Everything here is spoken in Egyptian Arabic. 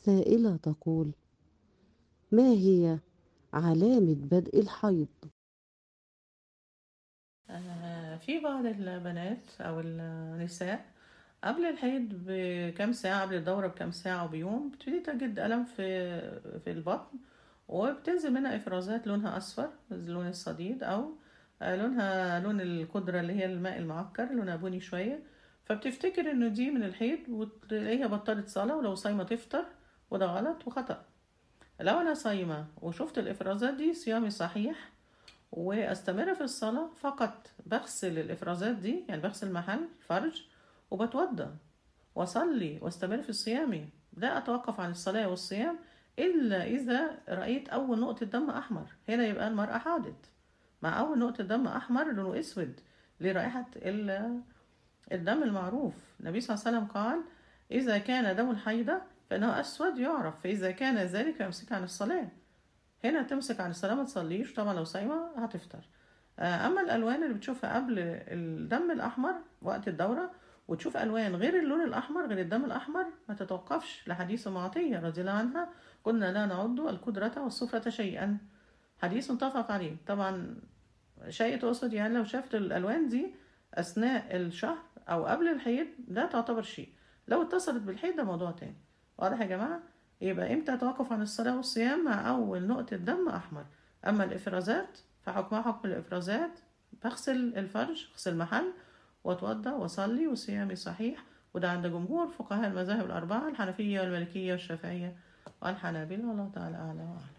سائلة تقول ما هي علامة بدء الحيض آه، في بعض البنات أو النساء قبل الحيض بكام ساعة قبل الدورة بكام ساعة وبيوم بتبتدي تجد ألم في في البطن وبتنزل منها إفرازات لونها أصفر لون الصديد أو آه، لونها لون القدرة اللي هي الماء المعكر لونها بني شوية فبتفتكر إنه دي من الحيض وتلاقيها بطلت صلاة ولو صايمة تفطر وده غلط وخطأ لو أنا صايمة وشفت الإفرازات دي صيامي صحيح واستمر في الصلاة فقط بغسل الإفرازات دي يعني بغسل محل فرج وبتوضى واصلي واستمر في صيامي لا اتوقف عن الصلاة والصيام الا اذا رأيت اول نقطة دم احمر هنا يبقى المرأة حاضت مع اول نقطة دم احمر لونه اسود لرائحة ال- الدم المعروف النبي صلى الله عليه وسلم قال اذا كان دم الحيضة فانه اسود يعرف فاذا كان ذلك فامسك عن الصلاة هنا تمسك عن الصلاة ما تصليش طبعا لو صايمة هتفطر آه، اما الالوان اللي بتشوفها قبل الدم الاحمر وقت الدورة وتشوف الوان غير اللون الاحمر غير الدم الاحمر ما تتوقفش لحديث معطية رضي الله عنها كنا لا نعد القدرة والسفرة شيئا حديث متفق عليه طبعا شيء تقصد يعني لو شافت الالوان دي اثناء الشهر او قبل الحيض ده تعتبر شيء لو اتصلت بالحيض ده موضوع تاني واضح يا جماعة يبقى امتى اتوقف عن الصلاة والصيام مع اول نقطة دم احمر اما الافرازات فحكمها حكم الافرازات بغسل الفرج اغسل محل واتوضا واصلي وصيامي صحيح وده عند جمهور فقهاء المذاهب الاربعه الحنفيه والمالكيه والشافعيه والحنابله والله تعالى اعلى واعلم